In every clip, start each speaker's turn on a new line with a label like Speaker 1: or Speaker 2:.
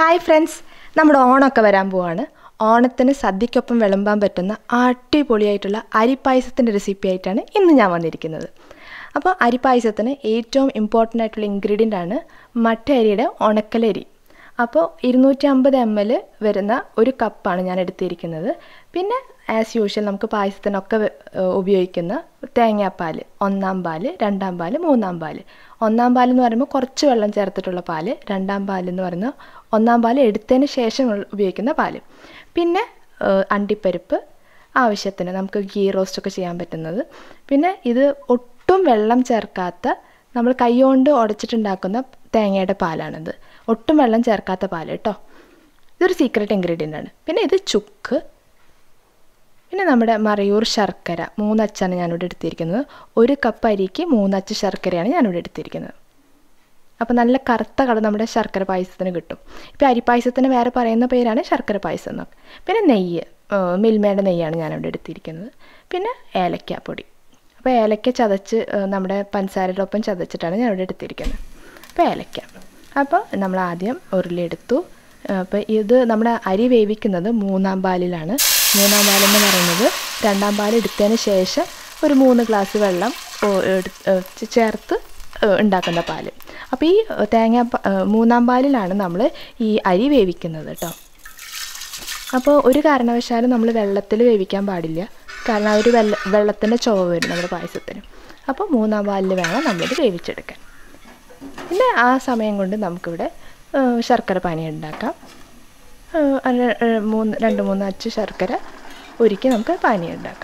Speaker 1: hi friends നമ്മുടെ ഓണമൊക്കെ വരാൻ പോവാണ് ഓണത്തിന് സദ്യക്കൊപ്പം വിളമ്പാൻ പറ്റുന്ന അടിപൊളിയായിട്ടുള്ള അരിപ്പായസത്തിൻ്റെ റെസിപ്പി ആയിട്ടാണ് ഇന്ന് ഞാൻ വന്നിരിക്കുന്നത് അപ്പോൾ അരിപ്പായസത്തിന് ഏറ്റവും ഇമ്പോർട്ടൻ്റ് ആയിട്ടുള്ള ഇൻഗ്രീഡിയൻ്റ് ആണ് മട്ട അരിയുടെ ഉണക്കലരി അപ്പോൾ ഇരുന്നൂറ്റി അമ്പത് എം എൽ വരുന്ന ഒരു കപ്പാണ് ഞാൻ എടുത്തിരിക്കുന്നത് പിന്നെ ആസ് യൂഷ്വൽ നമുക്ക് പായസത്തിനൊക്കെ വെ- ഏഹ് ഉപയോഗിക്കുന്ന തേങ്ങാപ്പാൽ ഒന്നാം പാൽ രണ്ടാം പാൽ മൂന്നാം പാൽ ഒന്നാം പാൽ എന്ന് പറയുമ്പോൾ കുറച്ച് വെള്ളം ചേർത്തിട്ടുള്ള പാല് രണ്ടാം പാൽ എന്ന് പറയുന്ന ഒന്നാം പാൽ എടുത്തതിന് ശേഷം ഉള്ള- ഉപയോഗിക്കുന്ന പാല് പിന്നെ ഏഹ് അണ്ടിപ്പരിപ്പ് ആവശ്യത്തിന് നമുക്ക് ഗീ റോസ്റ്റ് ഒക്കെ ചെയ്യാൻ പറ്റുന്നത് പിന്നെ ഇത് ഒട്ടും വെള്ളം ചേർക്കാത്ത നമ്മൾ കൈകൊണ്ട് ഉടച്ചിട്ടുണ്ടാക്കുന്ന തേങ്ങയുടെ പാലാണിത് ഒട്ടും വെള്ളം ചേർക്കാത്ത പാൽ കേട്ടോ ഇതൊരു സീക്രട്ട് ഇൻഗ്രീഡിയൻ്റ് ആണ് പിന്നെ ഇത് ചുക്ക് പിന്നെ നമ്മുടെ മറയൂർ ശർക്കര മൂന്നച്ചാണ് ഞാനിവിടെ എടുത്തിരിക്കുന്നത് ഒരു കപ്പ് അരിക്ക് മൂന്നച്ച് ശർക്കരയാണ് ഞാനിവിടെ എടുത്തിരിക്കുന്നത് അപ്പോൾ നല്ല കറുത്ത കളർ നമ്മുടെ ശർക്കര പായസത്തിന് കിട്ടും ഇപ്പോൾ അരിപ്പായസത്തിന് വേറെ പറയുന്ന പേരാണ് ശർക്കര പായസം എന്നൊക്കെ പിന്നെ നെയ്യ് ഏഹ് മിൽമയുടെ നെയ്യാണ് ഞാനിവിടെ എടുത്തിരിക്കുന്നത് പിന്നെ ഏലക്കാപ്പൊടി അപ്പോൾ ഏലക്ക ചതച്ച് ഏഹ് നമ്മുടെ പഞ്ചസാരയുടെ ഒപ്പം ചതച്ചിട്ടാണ് ഞാനിവിടെ എടുത്തിരിക്കുന്നത് അപ്പോൾ ഏലക്ക അപ്പോൾ നമ്മൾ ആദ്യം ഉരുളിയെടുത്തു അപ്പോൾ ഇത് നമ്മുടെ അരി വേവിക്കുന്നത് മൂന്നാം പാലിലാണ് മൂന്നാം പാലെന്ന് പറയുന്നത് രണ്ടാം പാൽ എടുത്തതിന് ശേഷം ഒരു മൂന്ന് ഗ്ലാസ് വെള്ളം ഓ, എടു- ഏഹ് ചേ- ചേർത്ത് ഏഹ് ഉണ്ടാക്കുന്ന പാല് അപ്പോൾ ഈ ഏഹ് തേങ്ങ പ- ഏഹ് മൂന്നാം പാലിലാണ് നമ്മൾ ഈ അരി വേവിക്കുന്നത് കേട്ടോ അപ്പോൾ ഒരു കാരണവശാലും നമ്മൾ വെള്ളത്തിൽ വേവിക്കാൻ പാടില്ല കാരണം ആ ഒരു വെള്ള വെള്ളത്തിൻ്റെ ചുവ വരും നമ്മുടെ പായസത്തിന് അപ്പോൾ മൂന്നാം പാലിൽ വേണം നമ്മളിത് വേവിച്ചെടുക്കാൻ പിന്നെ ആ സമയം കൊണ്ട് നമുക്കിവിടെ ഏഹ് ശർക്കര പാനി ഉണ്ടാക്കാം ഏഹ് അത് ഏഹ് മൂന്ന് രണ്ട് മൂന്ന് അച്ച് ശർക്കര ഉരുക്കി നമുക്ക് പാനി ഉണ്ടാക്കാം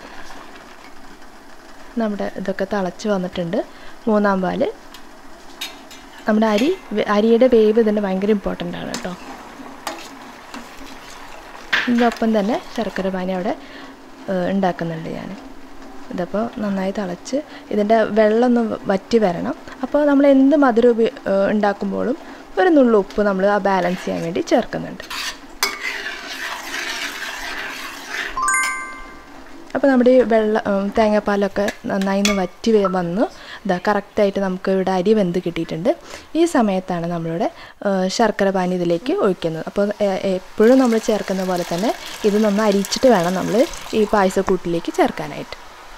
Speaker 1: നമ്മുടെ ഇതൊക്കെ തിളച്ച് വന്നിട്ടുണ്ട് മൂന്നാം പാല് നമ്മുടെ അരി അരിയുടെ വേവ് ഇതിന് ഭയങ്കര ഇമ്പോർട്ടൻ്റ് ആണ് കേട്ടോ ഇതിനൊപ്പം തന്നെ ശർക്കര പാനി അവിടെ ഏഹ്, ഉണ്ടാക്കുന്നുണ്ട് ഞാൻ ഇതപ്പോൾ നന്നായി തിളച്ച് ഇതിൻ്റെ വെള്ളം ഒന്ന് വറ്റി വരണം അപ്പോൾ നമ്മൾ എന്ത് മധുരം ഉപയോ ഏഹ്, ഉണ്ടാക്കുമ്പോഴും ഒരു നുള്ളു ഉപ്പ് നമ്മൾ ആ ബാലൻസ് ചെയ്യാൻ വേണ്ടി ചേർക്കുന്നുണ്ട് അപ്പോൾ നമ്മുടെ ഈ വെള്ള ഉം, തേങ്ങാപ്പാലൊക്കെ നന്നായി ഒന്ന് വറ്റി വേ- വന്നു ഇതാ കറക്റ്റായിട്ട് നമുക്ക് ഇവിടെ അരി വെന്ത് കിട്ടിയിട്ടുണ്ട് ഈ സമയത്താണ് നമ്മളിവിടെ ഏഹ്, ശർക്കര പാനി ഇതിലേക്ക് ഒഴിക്കുന്നത് അപ്പോൾ എ- എപ്പോഴും നമ്മൾ ചേർക്കുന്ന പോലെ തന്നെ ഇത് നന്നായി അരിച്ചിട്ട് വേണം നമ്മൾ ഈ പായസക്കൂട്ടിലേക്ക് ചേർക്കാനായിട്ട്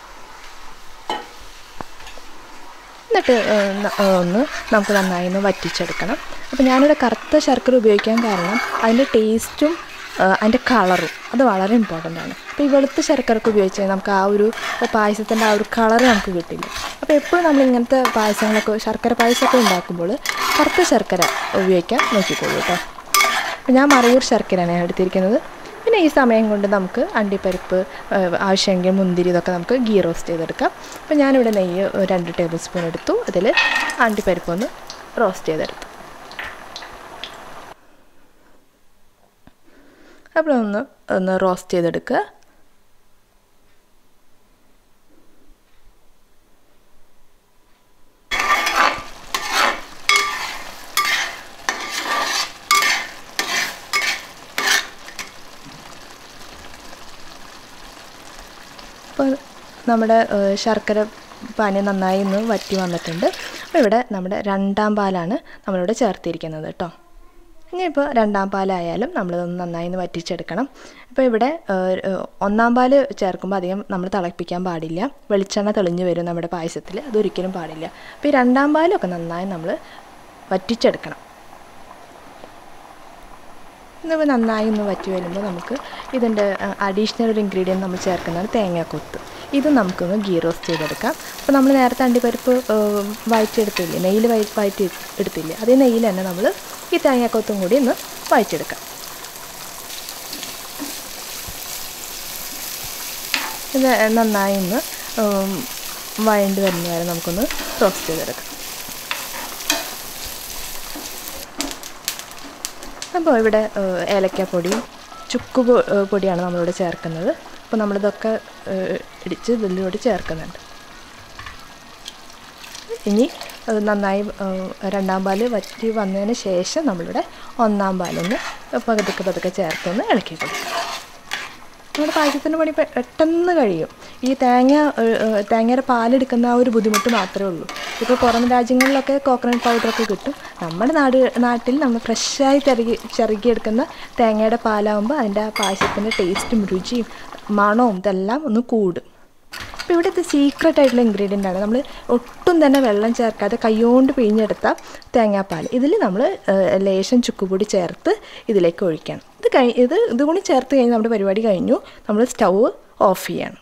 Speaker 1: എന്നിട്ട് ഏഹ്, ന- ഏഹ്, ഒന്ന് നമുക്ക് നന്നായി ഒന്ന് വറ്റിച്ചെടുക്കണം അപ്പോൾ ഞാനിവിടെ കറുത്ത ശർക്കര ഉപയോഗിക്കാൻ കാരണം അതിൻ്റെ ടേസ്റ്റും ഏഹ്, അതിൻ്റെ കളറും അത് വളരെ ഇമ്പോർട്ടൻ്റ് ആണ് അപ്പോൾ ഈ വെളുത്ത ശർക്കരക്ക് ഉപയോഗിച്ച് കഴിഞ്ഞാൽ നമുക്ക് ആ ഒരു പായസത്തിൻ്റെ ആ ഒരു കളറ് നമുക്ക് കിട്ടില്ല അപ്പോൾ എപ്പോഴും നമ്മൾ ഇങ്ങനത്തെ പായസങ്ങളൊക്കെ ശർക്കര പായസമൊക്കെ ഉണ്ടാക്കുമ്പോൾ കറുത്ത ശർക്കര ഉപയോഗിക്കാൻ നോക്കിക്കോളൂ കേട്ടോ അപ്പോൾ ഞാൻ മറയൂർ ശർക്കരയാണ് ഞാൻ എടുത്തിരിക്കുന്നത് പിന്നെ ഈ സമയം കൊണ്ട് നമുക്ക് അണ്ടിപ്പരിപ്പ് ഏഹ്, ആവശ്യമെങ്കിൽ മുന്തിരി ഇതൊക്കെ നമുക്ക് ഗീ റോസ്റ്റ് ചെയ്തെടുക്കാം അപ്പോൾ ഞാനിവിടെ നെയ്യ് ഒരു രണ്ട് ടേബിൾ സ്പൂൺ എടുത്തു അതിൽ അണ്ടിപ്പരിപ്പ് ഒന്ന് റോസ്റ്റ് ചെയ്തെടുത്തു അപ്പോൾ ഒന്ന് ഒന്ന് റോസ്റ്റ് ചെയ്തെടുക്കുക അപ്പോൾ നമ്മുടെ ഏഹ്, ശർക്കര പാനി നന്നായി ഒന്ന് വറ്റി വന്നിട്ടുണ്ട് അപ്പോൾ ഇവിടെ നമ്മുടെ രണ്ടാം പാലാണ് നമ്മളിവിടെ ചേർത്തിരിക്കുന്നത് കേട്ടോ ഇനിയിപ്പോൾ രണ്ടാം പാലായാലും നമ്മളിതൊന്ന് നന്നായി ഒന്ന് വറ്റിച്ചെടുക്കണം ഇപ്പോൾ ഇവിടെ ഏഹ്, ഏഹ്, ഒന്നാം പാൽ ചേർക്കുമ്പോൾ അധികം നമ്മൾ തിളപ്പിക്കാൻ പാടില്ല വെളിച്ചെണ്ണ തെളിഞ്ഞ് വരും നമ്മുടെ പായസത്തിൽ അതൊരിക്കലും പാടില്ല അപ്പോൾ ഈ രണ്ടാം പാലൊക്കെ നന്നായി നമ്മൾ വറ്റിച്ചെടുക്കണം എന്നിപ്പോൾ നന്നായി ഒന്ന് വറ്റി വരുമ്പോൾ നമുക്ക് ഇതിൻ്റെ അഡീഷണൽ ഒരു ഇൻഗ്രീഡിയൻറ്റ് നമ്മൾ ചേർക്കുന്നതാണ് തേങ്ങാക്കൊത്ത് ഇത് നമുക്കൊന്ന് ഗീ റോസ്റ്റ് ചെയ്തെടുക്കാം അപ്പോൾ നമ്മൾ നേരത്തെ അണ്ടിപ്പരിപ്പ് ഏഹ്, വഴറ്റിയെടുത്തില്ലേ നെയ്യിൽ വഴ വഴറ്റി എടുത്തില്ലേ അതേ നെയ്യിൽ തന്നെ നമ്മൾ ഈ തേങ്ങാക്കൊത്തും കൂടി ഒന്ന് വഴറ്റിയെടുക്കാം ഇത് നന്നായി ഒന്ന് ഉം, വഴണ്ട് വരുന്ന വരെ നമുക്കൊന്ന് റോസ്റ്റ് ചെയ്തെടുക്കാം അപ്പോൾ ഇവിടെ ഏഹ്, ഏലക്കാപ്പൊടിയും ചുക്ക് പൊ- ഏഹ്, പൊടിയാണ് നമ്മളിവിടെ ചേർക്കുന്നത് അപ്പോൾ നമ്മളിതൊക്കെ ഏഹ്, ഇടിച്ച് ഇതിലൂടെ ചേർക്കുന്നുണ്ട് ഇനി അത് നന്നായി ഏഹ്, രണ്ടാം പാല് വറ്റി വന്നതിന് ശേഷം നമ്മളിവിടെ ഒന്നാം പാലൊന്ന് പതുക്കെ പതുക്കെ ചേർത്തൊന്ന് ഇളക്കി കൊടുക്കും നമ്മുടെ പായസത്തിൻ്റെ പണി പെ- പെട്ടെന്ന് കഴിയും ഈ തേങ്ങ ഏഹ്, ഏഹ്, തേങ്ങയുടെ പാലെടുക്കുന്ന ആ ഒരു ബുദ്ധിമുട്ട് മാത്രമേ ഉള്ളൂ ഇപ്പോൾ പുറം രാജ്യങ്ങളിലൊക്കെ കോക്കനട്ട് പൗഡറൊക്കെ കിട്ടും നമ്മുടെ നാട് നാട്ടിൽ നമ്മൾ ഫ്രഷായി ചിരകി ചിരകിയെടുക്കുന്ന തേങ്ങയുടെ പാലാകുമ്പോൾ അതിൻ്റെ ആ പായസത്തിൻ്റെ ടേസ്റ്റും രുചിയും മണവും ഇതെല്ലാം ഒന്ന് കൂടും അപ്പോൾ ഇവിടെ ഇത് സീക്രട്ട് ആയിട്ടുള്ള ഇൻഗ്രീഡിയൻ്റ് ആണ് നമ്മൾ ഒട്ടും തന്നെ വെള്ളം ചേർക്കാതെ കൈകൊണ്ട് പിഴിഞ്ഞെടുത്ത തേങ്ങാപ്പാൽ ഇതിൽ നമ്മൾ ലേശം ചുക്കുപൊടി ചേർത്ത് ഇതിലേക്ക് ഒഴിക്കണം ഇത് കഴി ഇത് ഇത് കൂടി ചേർത്ത് കഴിഞ്ഞ് നമ്മുടെ പരിപാടി കഴിഞ്ഞു നമ്മൾ സ്റ്റൗ ഓഫ് ചെയ്യണം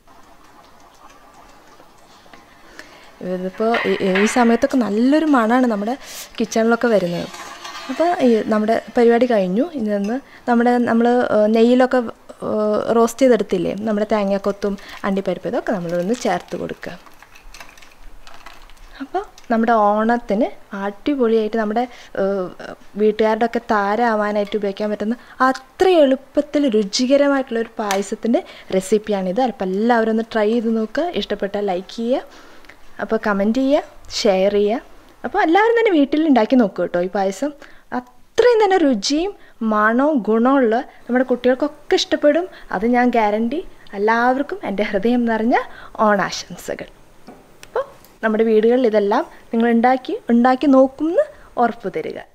Speaker 1: ഇതിപ്പോൾ ഈ സമയത്തൊക്കെ നല്ലൊരു മണമാണ് നമ്മുടെ കിച്ചണിലൊക്കെ വരുന്നത് അപ്പോൾ ഈ നമ്മുടെ പരിപാടി കഴിഞ്ഞു ഇനി നിന്ന് നമ്മുടെ നമ്മൾ നെയ്യിലൊക്കെ റോസ്റ്റ് ചെയ്തെടുത്തില്ലേ നമ്മുടെ തേങ്ങാക്കൊത്തും അണ്ടിപ്പരിപ്പ് ഇതൊക്കെ നമ്മളൊന്ന് ചേർത്ത് കൊടുക്കുക അപ്പോൾ നമ്മുടെ ഓണത്തിന് അടിപൊളിയായിട്ട് നമ്മുടെ ഏഹ്, വീട്ടുകാരുടെ ഒക്കെ താരാവാനായിട്ട് ഉപയോഗിക്കാൻ പറ്റുന്ന അത്ര എളുപ്പത്തിൽ രുചികരമായിട്ടുള്ള ഒരു പായസത്തിൻ്റെ റെസിപ്പിയാണിത് അപ്പോൾ എല്ലാവരും ഒന്ന് ട്രൈ ചെയ്ത് നോക്കുക ഇഷ്ടപ്പെട്ടാൽ ലൈക്ക് ചെയ്യുക അപ്പോൾ കമൻറ്റ് ചെയ്യുക ഷെയർ ചെയ്യുക അപ്പോൾ എല്ലാവരും തന്നെ വീട്ടിൽ ഉണ്ടാക്കി നോക്കുക കേട്ടോ ഈ പായസം അത്രയും തന്നെ രുചിയും മണവും ഗുണമുള്ള നമ്മുടെ കുട്ടികൾക്കൊക്കെ ഇഷ്ടപ്പെടും അത് ഞാൻ ഗ്യാരണ്ടി എല്ലാവർക്കും എൻ്റെ ഹൃദയം നിറഞ്ഞ ഓണാശംസകൾ അപ്പോൾ നമ്മുടെ വീടുകളിൽ ഇതെല്ലാം നിങ്ങൾ ഉണ്ടാക്കി ഉണ്ടാക്കി നോക്കുമെന്ന് ഉറപ്പ് തരിക